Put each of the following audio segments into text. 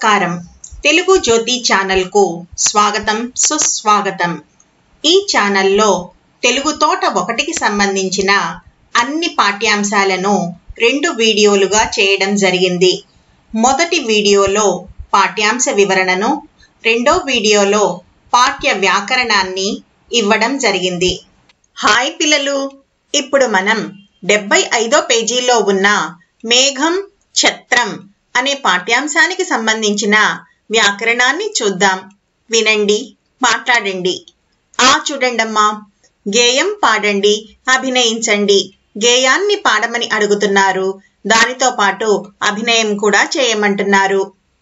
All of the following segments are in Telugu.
నమస్కారం తెలుగు జ్యోతి ఛానల్కు స్వాగతం సుస్వాగతం ఈ ఛానల్లో తెలుగు తోట ఒకటికి సంబంధించిన అన్ని పాఠ్యాంశాలను రెండు వీడియోలుగా చేయడం జరిగింది మొదటి వీడియోలో పాఠ్యాంశ వివరణను రెండో వీడియోలో పాఠ్య వ్యాకరణాన్ని ఇవ్వడం జరిగింది హాయ్ పిల్లలు ఇప్పుడు మనం డెబ్బై ఐదో పేజీలో ఉన్న మేఘం ఛత్రం అనే పాఠ్యాంశానికి సంబంధించిన వ్యాకరణాన్ని చూద్దాం వినండి మాట్లాడండి ఆ చూడండమ్మా గేయం పాడండి అభినయించండి గేయాన్ని పాడమని అడుగుతున్నారు దానితో పాటు అభినయం కూడా చేయమంటున్నారు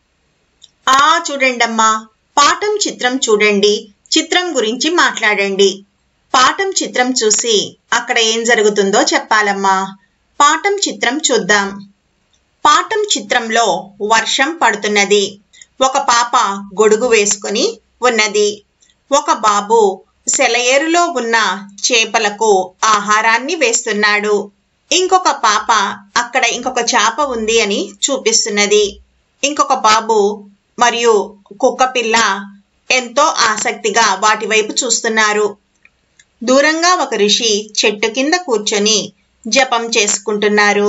ఆ చూడండమ్మా పాఠం చిత్రం చూడండి చిత్రం గురించి మాట్లాడండి పాఠం చిత్రం చూసి అక్కడ ఏం జరుగుతుందో చెప్పాలమ్మా పాఠం చిత్రం చూద్దాం పాఠం చిత్రంలో వర్షం పడుతున్నది ఒక పాప గొడుగు వేసుకుని ఉన్నది ఒక బాబు సెలయేరులో ఉన్న చేపలకు ఆహారాన్ని వేస్తున్నాడు ఇంకొక పాప అక్కడ ఇంకొక చేప ఉంది అని చూపిస్తున్నది ఇంకొక బాబు మరియు కుక్క పిల్ల ఎంతో ఆసక్తిగా వాటి వైపు చూస్తున్నారు దూరంగా ఒక ఋషి చెట్టు కింద కూర్చొని జపం చేసుకుంటున్నారు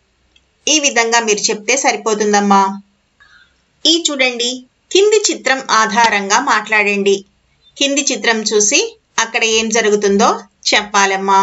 ఈ విధంగా మీరు చెప్తే సరిపోతుందమ్మా ఈ చూడండి కింది చిత్రం ఆధారంగా మాట్లాడండి కింది చిత్రం చూసి అక్కడ ఏం జరుగుతుందో చెప్పాలమ్మా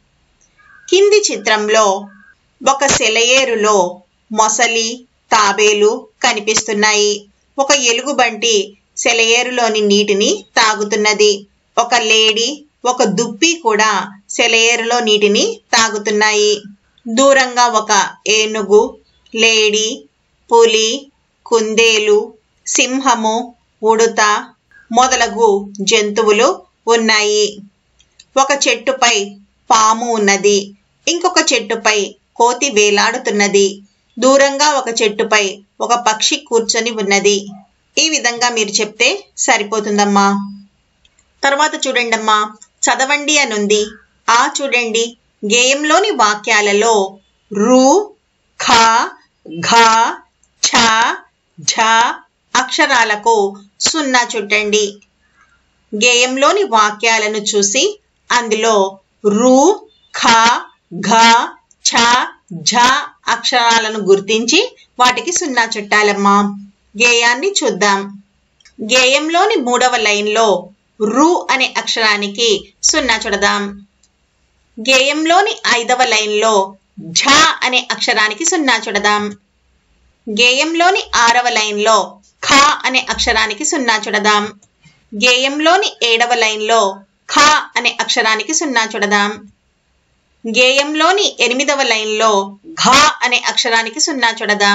కింది చిత్రంలో ఒక సెలయేరులో మొసలి తాబేలు కనిపిస్తున్నాయి ఒక ఎలుగుబంటి సెలయేరులోని నీటిని తాగుతున్నది ఒక లేడీ ఒక దుప్పి కూడా సెలయేరులో నీటిని తాగుతున్నాయి దూరంగా ఒక ఏనుగు లేడీ పులి కుందేలు సింహము ఉడుత మొదలగు జంతువులు ఉన్నాయి ఒక చెట్టుపై పాము ఉన్నది ఇంకొక చెట్టుపై కోతి వేలాడుతున్నది దూరంగా ఒక చెట్టుపై ఒక పక్షి కూర్చొని ఉన్నది ఈ విధంగా మీరు చెప్తే సరిపోతుందమ్మా తర్వాత చూడండమ్మా చదవండి అనుంది ఆ చూడండి గేయంలోని వాక్యాలలో రు ఖ ఘ ఛ ఝ అక్షరాలకు సున్నా చుట్టండి గేయంలోని వాక్యాలను చూసి అందులో రు ఖ ఘ ఛ ఝ అక్షరాలను గుర్తించి వాటికి సున్నా చుట్టాలమ్మా గేయాన్ని చూద్దాం గేయంలోని మూడవ లైన్లో రు అనే అక్షరానికి సున్నా చుడదాం గేయంలోని ఐదవ లైన్లో ఝ అనే అక్షరానికి సున్నా చుడదాం గేయంలోని ఆరవ లైన్లో ఖ అనే అక్షరానికి సున్నా చుడదాం గేయంలోని ఏడవ లైన్లో ఖ అనే అక్షరానికి సున్నా చుడదాం గేయంలోని ఎనిమిదవ లైన్లో ఘ అనే అక్షరానికి సున్నా చుడదాం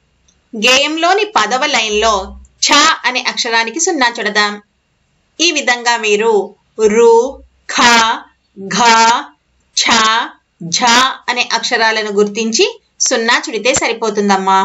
గేయంలోని పదవ లైన్లో ఛ అనే అక్షరానికి సున్నా చుడదాం ఈ విధంగా మీరు రు ఖ ఘ ఛ ఝ అనే అక్షరాలను గుర్తించి సున్నా చుడితే సరిపోతుందమ్మా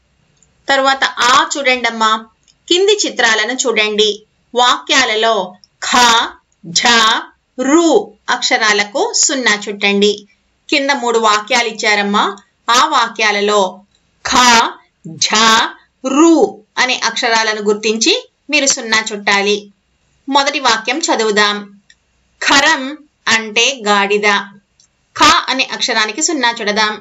తరువాత ఆ చూడండమ్మా కింది చిత్రాలను చూడండి వాక్యాలలో ఖ ఝ రు అక్షరాలకు సున్నా చుట్టండి కింద మూడు వాక్యాలు ఇచ్చారమ్మా ఆ వాక్యాలలో ఖ ఝ రు అనే అక్షరాలను గుర్తించి మీరు సున్నా చుట్టాలి మొదటి వాక్యం చదువుదాం ఖరం అంటే గాడిద ఖ అనే అక్షరానికి సున్నా చుడదాం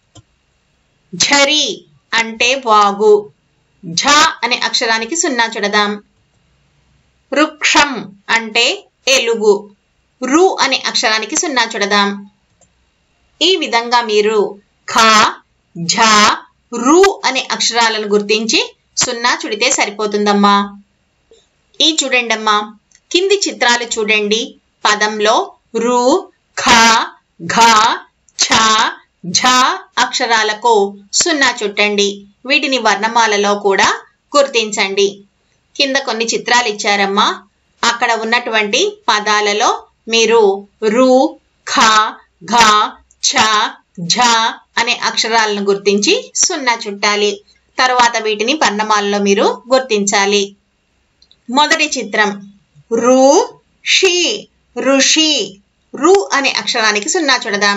ఝరి అంటే వాగు ఝ అనే అక్షరానికి సున్నా చుడదాం వృక్షం అంటే ఎలుగు రు అనే అక్షరానికి సున్నా చుడదాం ఈ విధంగా మీరు ఖ ఝ రు అనే అక్షరాలను గుర్తించి సున్నా చుడితే సరిపోతుందమ్మా ఈ చూడండమ్మా కింది చిత్రాలు చూడండి పదంలో రు ఖ ఘ ఛ ఝ అక్షరాలకు సున్నా చుట్టండి వీటిని వర్ణమాలలో కూడా గుర్తించండి కింద కొన్ని చిత్రాలు ఇచ్చారమ్మా అక్కడ ఉన్నటువంటి పదాలలో మీరు రు ఖ ఘ ఛ ఝ అనే అక్షరాలను గుర్తించి సున్నా చుట్టాలి తర్వాత వీటిని వర్ణమాలలో మీరు గుర్తించాలి మొదటి చిత్రం రు షి ఋషి రు అనే అక్షరానికి సున్నా చుడదాం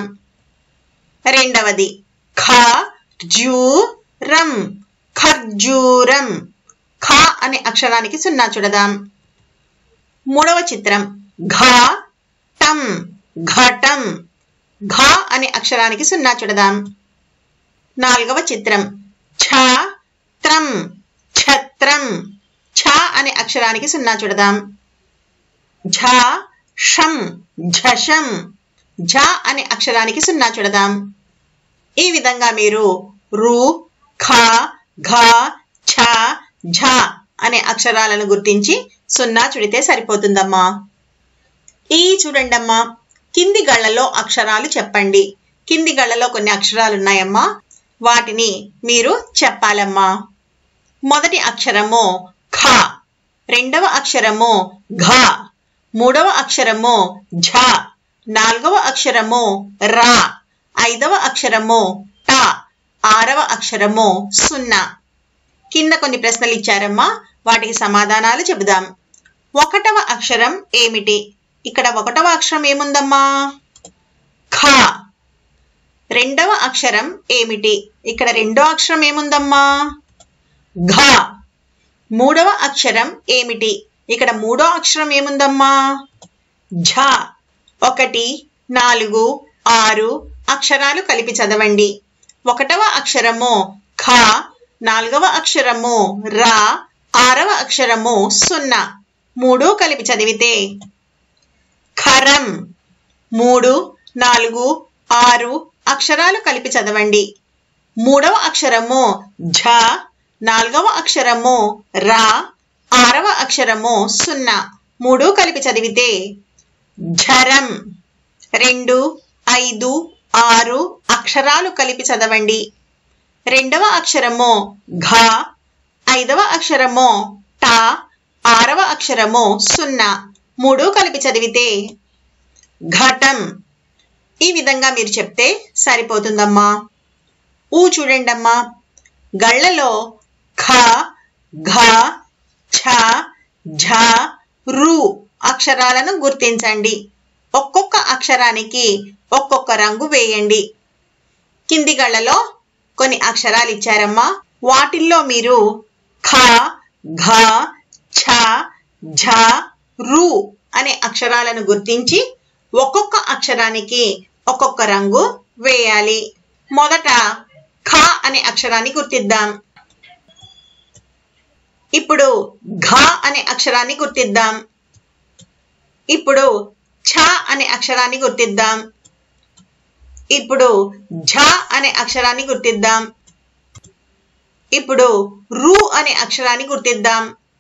రెండవది ఖ జూ రం ఖర్జూరం ఖ అనే అక్షరానికి సున్నా చుడదాం మూడవ చిత్రం ఘ టం ఘటం ఘ అనే అక్షరానికి సున్నా చుడదాం నాలుగవ చిత్రం ఛ త్రం ఛత్రం ఛ అనే అక్షరానికి సున్నా చుడదాం ఝ షం ఝషం ఝ అనే అక్షరానికి సున్నా చుడదాం ఈ విధంగా మీరు రు ఖ ఘ ఛ ఝ అనే అక్షరాలను గుర్తించి సున్నా చుడితే సరిపోతుందమ్మా ఈ చూడండమ్మా కింది గళ్ళలో అక్షరాలు చెప్పండి కింది గళ్ళలో కొన్ని అక్షరాలు ఉన్నాయమ్మా వాటిని మీరు చెప్పాలమ్మా మొదటి అక్షరము ఖ రెండవ అక్షరము ఘ మూడవ అక్షరము ఝ నాలుగవ అక్షరము రా ఐదవ అక్షరము ట ఆరవ అక్షరము సున్నా కింద కొన్ని ప్రశ్నలు ఇచ్చారమ్మా వాటికి సమాధానాలు చెబుదాం ఒకటవ అక్షరం ఏమిటి ఇక్కడ ఒకటవ అక్షరం ఏముందమ్మా ఖ రెండవ అక్షరం ఏమిటి ఇక్కడ రెండో అక్షరం ఏముందమ్మా ఘ మూడవ అక్షరం ఏమిటి ఇక్కడ మూడో అక్షరం ఏముందమ్మా ఝ ఒకటి నాలుగు ఆరు అక్షరాలు కలిపి చదవండి ఒకటవ అక్షరము ఖ నాలుగవ అక్షరము రా ఆరవ అక్షరము సున్నా మూడు కలిపి చదివితే ఖరం మూడు నాలుగు ఆరు అక్షరాలు కలిపి చదవండి మూడవ అక్షరము ఝ నాలుగవ అక్షరము రా ఆరవ అక్షరము సున్నా మూడు కలిపి చదివితే ఝరం రెండు ఐదు ఆరు అక్షరాలు కలిపి చదవండి రెండవ అక్షరము ఘ ఐదవ అక్షరము ట ఆరవ అక్షరము సున్నా మూడు కలిపి చదివితే ఘటం ఈ విధంగా మీరు చెప్తే సరిపోతుందమ్మా ఊ చూడండమ్మా గళ్ళలో ఖ ఘ ఛ ఝ రు అక్షరాలను గుర్తించండి ఒక్కొక్క అక్షరానికి ఒక్కొక్క రంగు వేయండి కింది గళ్ళలో కొన్ని అక్షరాలు ఇచ్చారమ్మా వాటిల్లో మీరు ఖ ఘ ఛ ఝ రు అనే అక్షరాలను గుర్తించి ఒక్కొక్క అక్షరానికి ఒక్కొక్క రంగు వేయాలి మొదట ఖ అనే అక్షరాన్ని గుర్తిద్దాం ఇప్పుడు ఘ అనే అక్షరాన్ని గుర్తిద్దాం ఇప్పుడు ఛ అనే అక్షరాన్ని గుర్తిద్దాం ఇప్పుడు ఝ అనే అక్షరాన్ని గుర్తిద్దాం ఇప్పుడు రు అనే అక్షరాన్ని గుర్తిద్దాం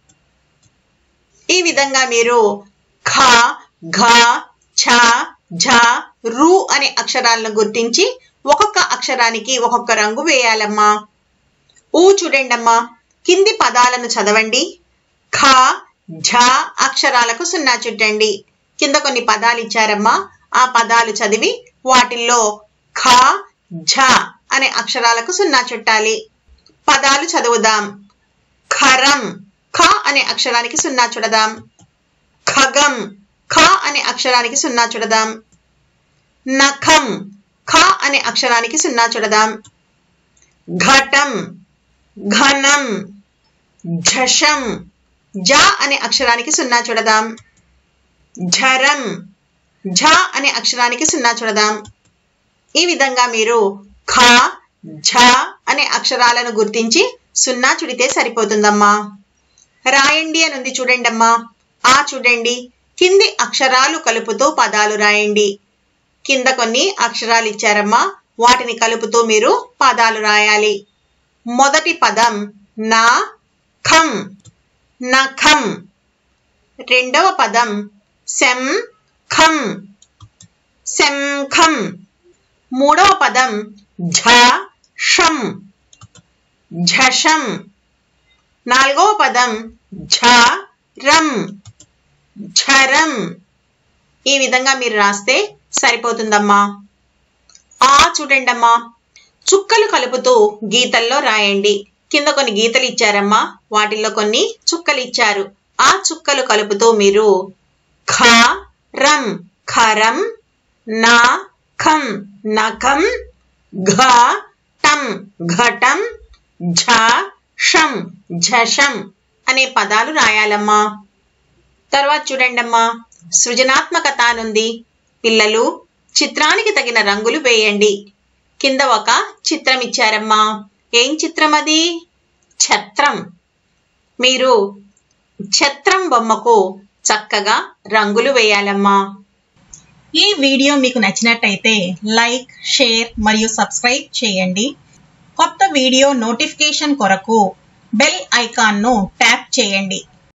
ఈ విధంగా మీరు ఖ ఘ ఛ ఝ రు అనే అక్షరాలను గుర్తించి ఒక్కొక్క అక్షరానికి ఒక్కొక్క రంగు వేయాలమ్మా ఊ చూడండమ్మా కింది పదాలను చదవండి ఖ ఝ అక్షరాలకు సున్నా చుట్టండి కింద కొన్ని పదాలు ఇచ్చారమ్మా ఆ పదాలు చదివి వాటిల్లో ఖ ఝ అనే అక్షరాలకు సున్నా చుట్టాలి పదాలు చదువుదాం ఖరం ఖ అనే అక్షరానికి సున్నా చుడదాం ఖగం ఖ అనే అక్షరానికి సున్నా చుడదాం నఖం ఖ అనే అక్షరానికి సున్నా చుడదాం ఘటం ఘనం ఝషం జ అనే అక్షరానికి సున్నా చూడదాం ఝరం ఝ అనే అక్షరానికి సున్నా చూడదాం ఈ విధంగా మీరు ఖ ఝ అనే అక్షరాలను గుర్తించి సున్నా చుడితే సరిపోతుందమ్మా రాయండి అని ఉంది చూడండమ్మా ఆ చూడండి కింది అక్షరాలు కలుపుతూ పదాలు రాయండి కింద కొన్ని అక్షరాలు ఇచ్చారమ్మా వాటిని కలుపుతూ మీరు పదాలు రాయాలి మొదటి పదం నా ఖం నఖం రెండవ పదం శం ఖం శంఖం మూడవ పదం ఝ షం ఝషం నాలుగవ పదం ఝ రం ఝరం ఈ విధంగా మీరు రాస్తే సరిపోతుందమ్మా ఆ చూడండమ్మా చుక్కలు కలుపుతూ గీతల్లో రాయండి కింద కొన్ని గీతలు ఇచ్చారమ్మా వాటిల్లో కొన్ని చుక్కలు ఇచ్చారు ఆ చుక్కలు కలుపుతూ మీరు ఖ రం ఖరం నా ఖం నఖం ఘ టం ఘటం ఝ షం ఝషం అనే పదాలు రాయాలమ్మా తర్వాత చూడండమ్మా సృజనాత్మకత అనుంది పిల్లలు చిత్రానికి తగిన రంగులు వేయండి కింద ఒక చిత్రం ఇచ్చారమ్మా ఏం చిత్రం అది ఛత్రం మీరు ఛత్రం బొమ్మకు చక్కగా రంగులు వేయాలమ్మా ఈ వీడియో మీకు నచ్చినట్టయితే లైక్ షేర్ మరియు సబ్స్క్రైబ్ చేయండి కొత్త వీడియో నోటిఫికేషన్ కొరకు బెల్ ఐకాన్ను ట్యాప్ చేయండి